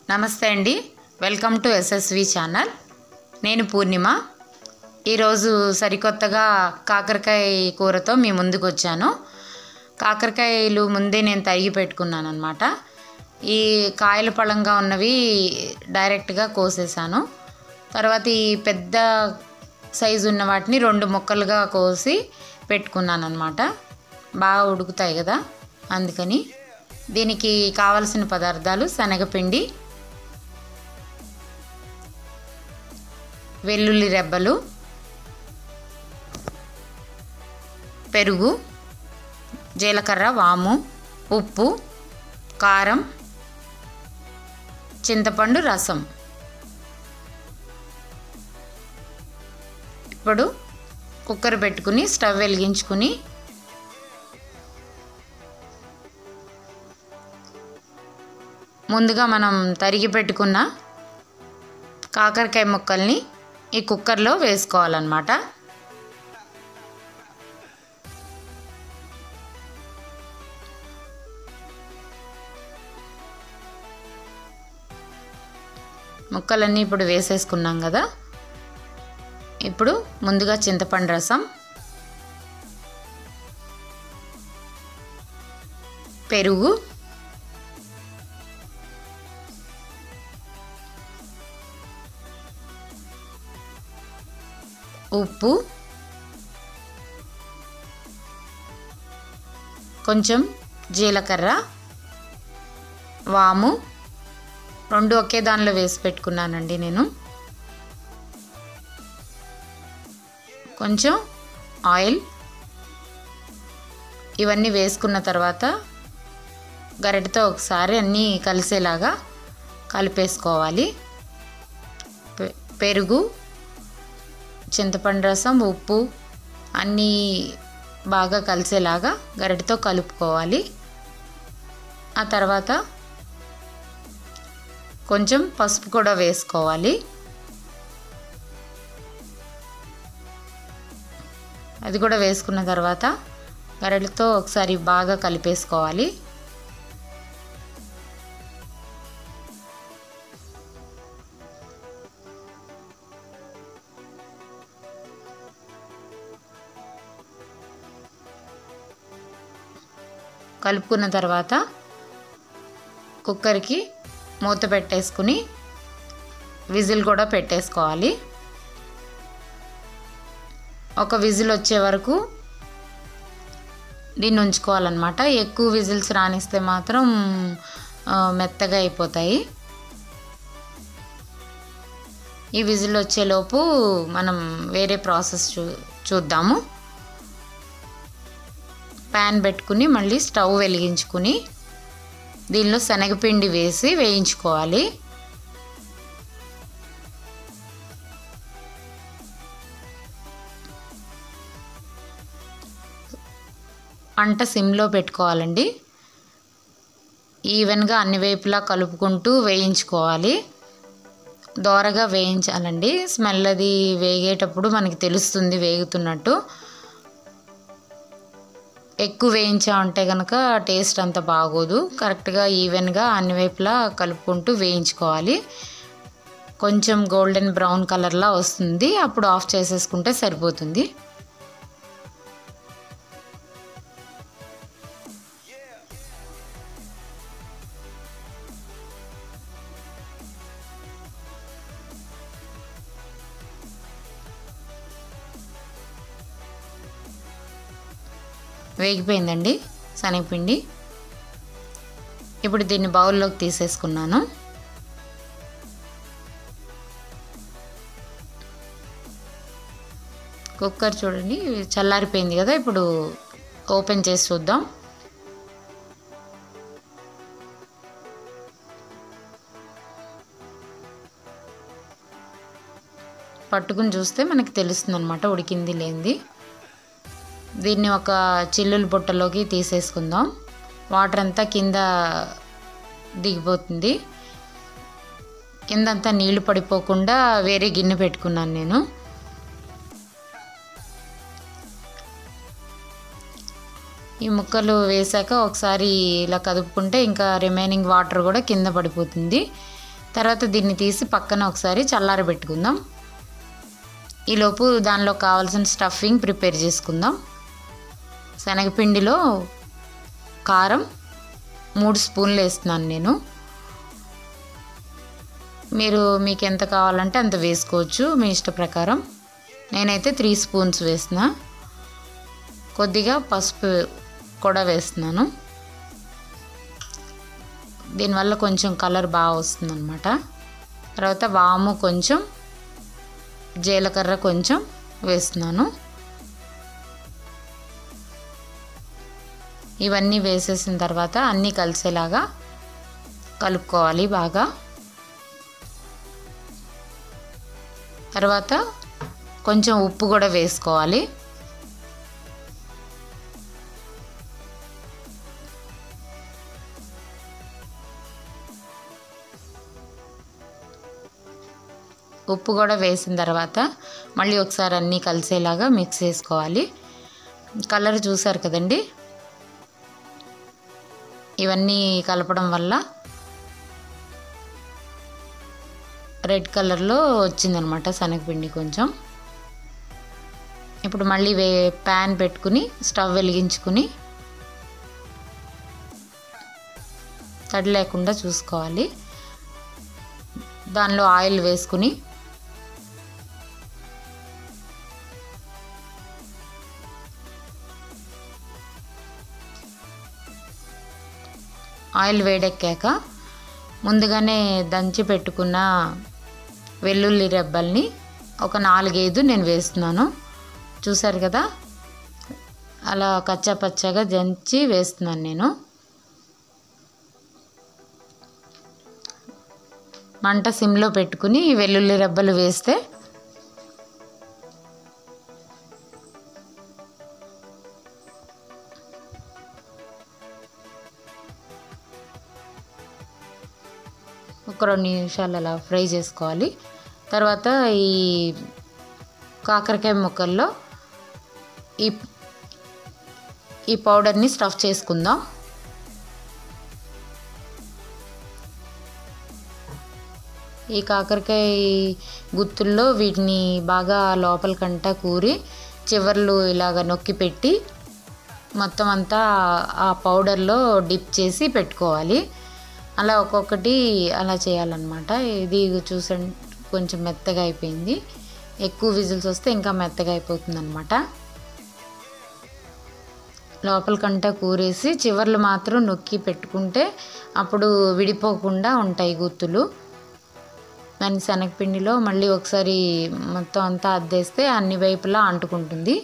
నమస్తే అండి welcome to SSV channel నేను పూర్ణిమ ఈరోజు సరికొత్తగా కాకరకాయ కూరతో మీ ముందుకు వచ్చాను కాకరకాయలు ముందే నేను తరిగి పెట్టుకున్నాను అనమాట ఈ కాయల పళంగా ఉన్నవి డైరెక్ట్గా కోసేసాను తర్వాత ఈ పెద్ద సైజు ఉన్న వాటిని రెండు ముక్కలుగా కోసి పెట్టుకున్నాను అనమాట బాగా ఉడుకుతాయి కదా అందుకని దీనికి కావలసిన పదార్థాలు శనగపిండి వెల్లుల్లి రెబ్బలు పెరుగు జీలకర్ర వాము ఉప్పు కారం చింతపండు రసం ఇప్పుడు కుక్కర్ పెట్టుకుని స్టవ్ వెలిగించుకుని ముందుగా మనం తరిగి పెట్టుకున్న కాకరకాయ ముక్కల్ని ఈ కుక్కర్లో వేసుకోవాలన్నమాట ముక్కలన్నీ ఇప్పుడు వేసేసుకున్నాం కదా ఇప్పుడు ముందుగా చింతపండు రసం పెరుగు ఉప్పు కొంచెం జీలకర్ర వాము రెండు ఒకే దానిలో వేసి పెట్టుకున్నానండి నేను కొంచెం ఆయిల్ ఇవన్నీ వేసుకున్న తర్వాత గరిటతో ఒకసారి అన్నీ కలిసేలాగా కలిపేసుకోవాలి పె- పెరుగు చింతపండు రసం ఉప్పు అన్నీ బాగా కలిసేలాగా గరిటతో కలుపుకోవాలి ఆ తర్వాత కొంచెం పసుపు కూడా వేసుకోవాలి అది కూడా వేసుకున్న తర్వాత గరిటతో ఒకసారి బాగా కలిపేసుకోవాలి కలుపుకున్న తర్వాత కుక్కర్కి మూత పెట్టేసుకుని విజిల్ కూడా పెట్టేసుకోవాలి ఒక విజిల్ వచ్చే వరకు దీన్ని ఉంచుకోవాలన్నమాట ఎక్కువ విజిల్స్ రానిస్తే మాత్రం ఆ, మెత్తగా అయిపోతాయి ఈ విజిల్ వచ్చేలోపు మనం వేరే ప్రాసెస్ చూ చూద్దాము ప్యాన్ పెట్టుకుని మళ్ళీ స్టవ్ వెలిగించుకుని దీనిలో శనగపిండి వేసి వేయించుకోవాలి అంట సిమ్లో పెట్టుకోవాలండి ఈవెన్గా అన్ని వైపులా కలుపుకుంటూ వేయించుకోవాలి దోరగా వేయించాలండి స్మెల్ అది వేగేటప్పుడు మనకి తెలుస్తుంది వేగుతున్నట్టు ఎక్కువ వేయించామంటే కనుక టేస్ట్ అంత బాగోదు కరెక్ట్గా ఈవెన్గా అన్ని వైపులా కలుపుకుంటూ వేయించుకోవాలి కొంచెం గోల్డెన్ బ్రౌన్ కలర్లా వస్తుంది అప్పుడు ఆఫ్ చేసేసుకుంటే సరిపోతుంది వేగిపోయిందండి శనగపిండి ఇప్పుడు దీన్ని బౌల్లోకి తీసేసుకున్నాను కుక్కర్ చూడండి చల్లారిపోయింది కదా ఇప్పుడు ఓపెన్ చేసి చూద్దాం పట్టుకుని చూస్తే మనకి తెలుస్తుంది అనమాట ఉడికింది లేనిది దీన్ని ఒక చిల్లుల బుట్టలోకి తీసేసుకుందాం వాటర్ అంతా కింద దిగిపోతుంది కిందంతా నీళ్లు పడిపోకుండా వేరే గిన్నె పెట్టుకున్నాను నేను ఈ ముక్కలు వేసాక ఒకసారి ఇలా కదుపుకుంటే ఇంకా రిమైనింగ్ వాటర్ కూడా కింద పడిపోతుంది తర్వాత దీన్ని తీసి పక్కన ఒకసారి చల్లారబెట్టుకుందాం ఈలోపు దానిలో కావాల్సిన స్టఫింగ్ ప్రిపేర్ చేసుకుందాం శనగపిండిలో కారం మూడు స్పూన్లు వేస్తున్నాను నేను మీరు మీకు ఎంత కావాలంటే అంత వేసుకోవచ్చు మీ ఇష్ట ప్రకారం నేనైతే త్రీ స్పూన్స్ వేసిన కొద్దిగా పసుపు కూడా వేస్తున్నాను దీనివల్ల కొంచెం కలర్ బాగా వస్తుందన్నమాట తర్వాత వాము కొంచెం జీలకర్ర కొంచెం వేస్తున్నాను ఇవన్నీ వేసేసిన తర్వాత అన్నీ కలిసేలాగా కలుపుకోవాలి బాగా తర్వాత కొంచెం ఉప్పు కూడా వేసుకోవాలి ఉప్పు కూడా వేసిన తర్వాత మళ్ళీ ఒకసారి అన్నీ కలిసేలాగా మిక్స్ చేసుకోవాలి కలర్ చూసారు కదండి ఇవన్నీ కలపడం వల్ల రెడ్ కలర్లో వచ్చిందనమాట శనగపిండి కొంచెం ఇప్పుడు మళ్ళీ వే ప్యాన్ పెట్టుకుని స్టవ్ వెలిగించుకుని తడి లేకుండా చూసుకోవాలి దానిలో ఆయిల్ వేసుకుని ఆయిల్ వేడెక్కాక ముందుగానే దంచి పెట్టుకున్న వెల్లుల్లి రెబ్బల్ని ఒక నాలుగైదు నేను వేస్తున్నాను చూసారు కదా అలా కచ్చా పచ్చగా దంచి వేస్తున్నాను నేను మంట సిమ్లో పెట్టుకుని వెల్లుల్లి రెబ్బలు వేస్తే ఒక రెండు నిమిషాలు అలా ఫ్రై చేసుకోవాలి తర్వాత ఈ కాకరకాయ ముక్కల్లో ఈ ఈ పౌడర్ని స్టఫ్ చేసుకుందాం ఈ కాకరకాయ గుత్తుల్లో వీటిని బాగా లోపలికంటా కూరి చివర్లు ఇలాగ నొక్కి పెట్టి మొత్తం అంతా ఆ పౌడర్లో డిప్ చేసి పెట్టుకోవాలి అలా ఒక్కొక్కటి అలా చేయాలన్నమాట ఇది చూసండి కొంచెం మెత్తగా అయిపోయింది ఎక్కువ విజిల్స్ వస్తే ఇంకా మెత్తగా అయిపోతుంది అనమాట లోపలికంటా కూరేసి చివర్లు మాత్రం నొక్కి పెట్టుకుంటే అప్పుడు విడిపోకుండా ఉంటాయి గుత్తులు దాని శనగపిండిలో మళ్ళీ ఒకసారి మొత్తం అంతా అద్దేస్తే అన్ని వైపులా అంటుకుంటుంది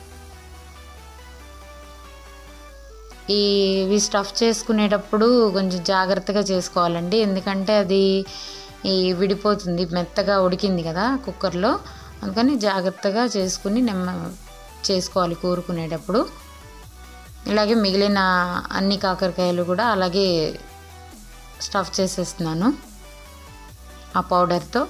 ఈ ఇవి స్టఫ్ చేసుకునేటప్పుడు కొంచెం జాగ్రత్తగా చేసుకోవాలండి ఎందుకంటే అది ఈ విడిపోతుంది మెత్తగా ఉడికింది కదా కుక్కర్లో అందుకని జాగ్రత్తగా చేసుకుని నెమ్మ చేసుకోవాలి కూరుకునేటప్పుడు ఇలాగే మిగిలిన అన్ని కాకరకాయలు కూడా అలాగే స్టఫ్ చేసేస్తున్నాను ఆ పౌడర్తో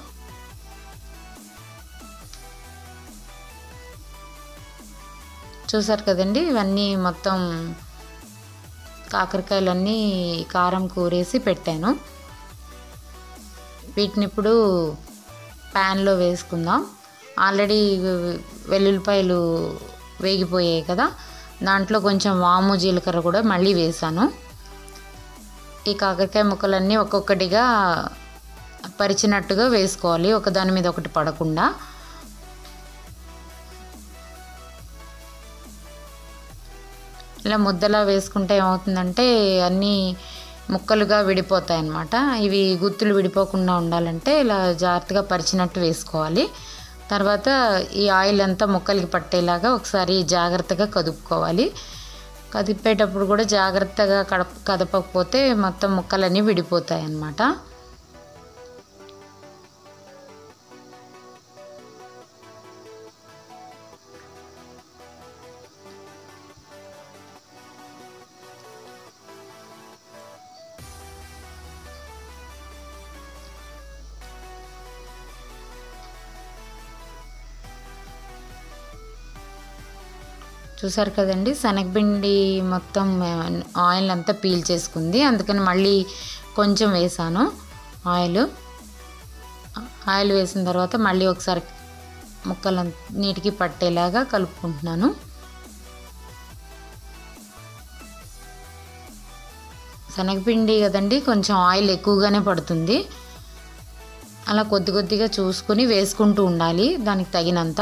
చూసారు కదండి ఇవన్నీ మొత్తం కాకరకాయలన్నీ కారం కూరేసి పెట్టాను వీటిని ఇప్పుడు ప్యాన్లో వేసుకుందాం ఆల్రెడీ వెల్లుల్లిపాయలు వేగిపోయాయి కదా దాంట్లో కొంచెం వాము జీలకర్ర కూడా మళ్ళీ వేసాను ఈ కాకరకాయ ముక్కలన్నీ ఒక్కొక్కటిగా పరిచినట్టుగా వేసుకోవాలి ఒకదాని మీద ఒకటి పడకుండా ఇలా ముద్దలా వేసుకుంటే ఏమవుతుందంటే అన్నీ ముక్కలుగా విడిపోతాయి అన్నమాట ఇవి గుత్తులు విడిపోకుండా ఉండాలంటే ఇలా జాగ్రత్తగా పరిచినట్టు వేసుకోవాలి తర్వాత ఈ ఆయిల్ అంతా ముక్కలకి పట్టేలాగా ఒకసారి జాగ్రత్తగా కదుపుకోవాలి కదిపేటప్పుడు కూడా జాగ్రత్తగా కడప కదపకపోతే మొత్తం ముక్కలన్నీ విడిపోతాయి అన్నమాట చూసారు కదండి శనగపిండి మొత్తం ఆయిల్ అంతా పీల్ చేసుకుంది అందుకని మళ్ళీ కొంచెం వేసాను ఆయిల్ ఆయిల్ వేసిన తర్వాత మళ్ళీ ఒకసారి ముక్కలు నీటికి పట్టేలాగా కలుపుకుంటున్నాను శనగపిండి కదండి కొంచెం ఆయిల్ ఎక్కువగానే పడుతుంది అలా కొద్ది కొద్దిగా చూసుకొని వేసుకుంటూ ఉండాలి దానికి తగినంత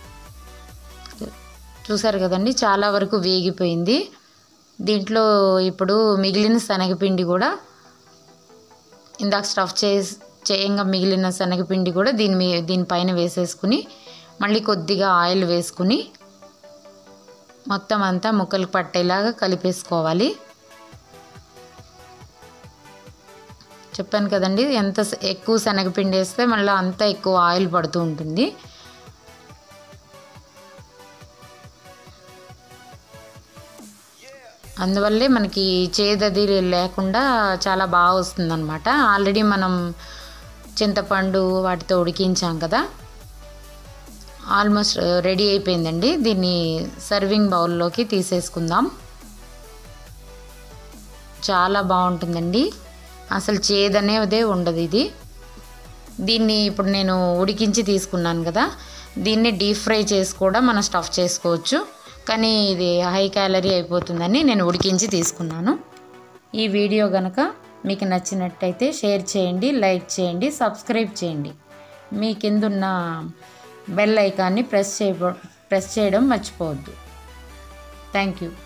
చూసారు కదండి చాలా వరకు వేగిపోయింది దీంట్లో ఇప్పుడు మిగిలిన శనగపిండి కూడా ఇందాక స్టఫ్ చేసి చేయంగా మిగిలిన శనగపిండి కూడా దీని మీ దీనిపైన వేసేసుకుని మళ్ళీ కొద్దిగా ఆయిల్ వేసుకుని మొత్తం అంతా ముక్కలు పట్టేలాగా కలిపేసుకోవాలి చెప్పాను కదండి ఎంత స- ఎక్కువ శనగపిండి వేస్తే మళ్ళీ అంత ఎక్కువ ఆయిల్ పడుతూ ఉంటుంది అందువల్లే మనకి చేదది లేకుండా చాలా బాగా వస్తుందన్నమాట ఆల్రెడీ మనం చింతపండు వాటితో ఉడికించాం కదా ఆల్మోస్ట్ రెడీ అయిపోయిందండి దీన్ని సర్వింగ్ బౌల్లోకి తీసేసుకుందాం చాలా బాగుంటుందండి అసలు చేదనేదే ఉండదు ఇది దీన్ని ఇప్పుడు నేను ఉడికించి తీసుకున్నాను కదా దీన్ని డీప్ ఫ్రై చేసి కూడా మనం స్టఫ్ చేసుకోవచ్చు కానీ ఇది హై క్యాలరీ అయిపోతుందని నేను ఉడికించి తీసుకున్నాను ఈ వీడియో కనుక మీకు నచ్చినట్టయితే షేర్ చేయండి లైక్ చేయండి సబ్స్క్రైబ్ చేయండి మీ కిందున్న బెల్ ఐకాన్ని ప్రెస్ చేయ ప్రెస్ చేయడం మర్చిపోవద్దు థ్యాంక్ యూ